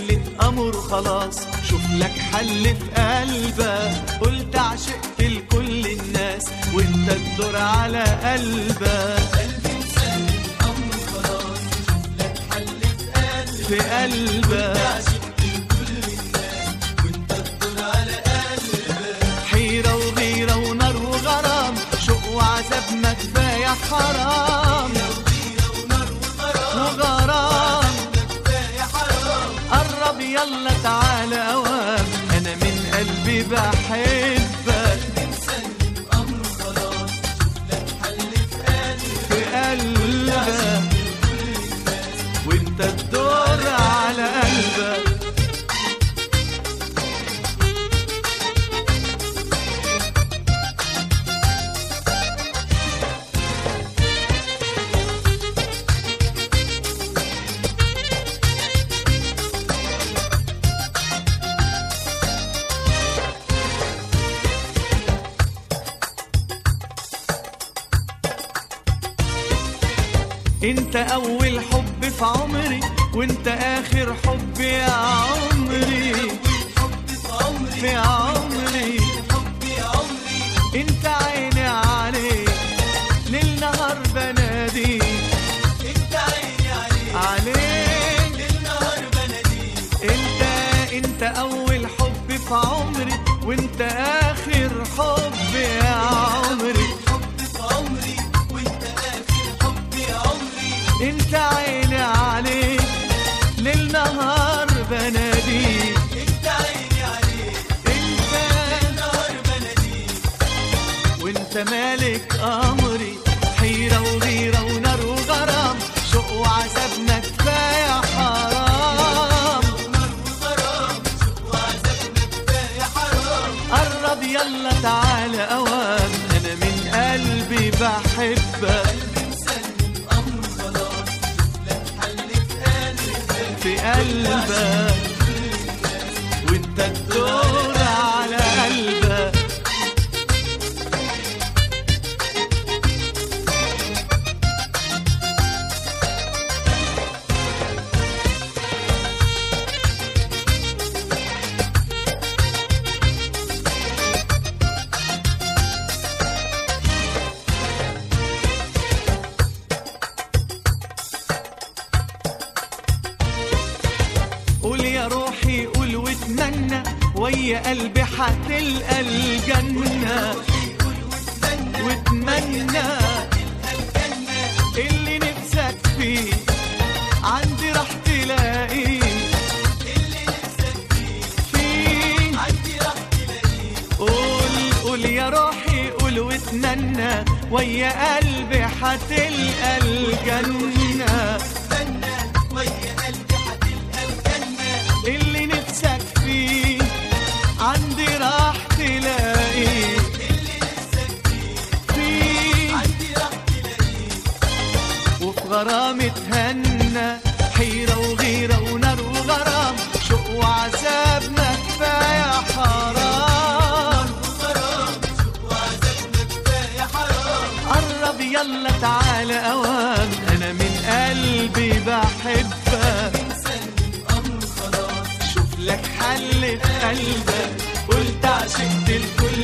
سلت أمر خلاص شوف لك حل في قلبك قلت عشقت لكل الناس وانت تدور على قلبك قلبي مسلم أمر خلاص شوف لك حل في قلبك حيرة وغيرة ونار وغرام شوق وعذاب ما كفاية حرام وغرام قرب يلا تعالى اوام انا من قلبي بحبك في قلبك وانت تدور على قلبك انت اول حب في عمري وانت اخر حب يا عمري في عمري انت عيني عليك ليل نهار بناديك عليك انت انت اول حب في عمري وانت اخر حب يا عمري انت عيني عليك ليل نهار بناديك انت وانت مالك امري حيرة وغيرة ونار وغرام شوق وعذابنا كفاية حرام قرب يلا تعالى اوام انا من قلبي بحبك في قلبك وانت تدور على قلبك قول يا روحي قول واتمنى ويا قلبي هتلقى الجنة واتمنى اللي نفسك فيه عندي راح تلاقيه فيه قول قول يا روحي قول واتمنى ويا قلبي هتلقى الجنة اللي نفسك فيه عندي راح تلاقيه فيه وفي غرام اتهنى حيرة وغيرة ونار وغرام شوق وعذابنا كفاية حرام قرب يلا تعالى اوام انا من قلبي بحبك شوف لك حل في قلبك قلت عشقت الكل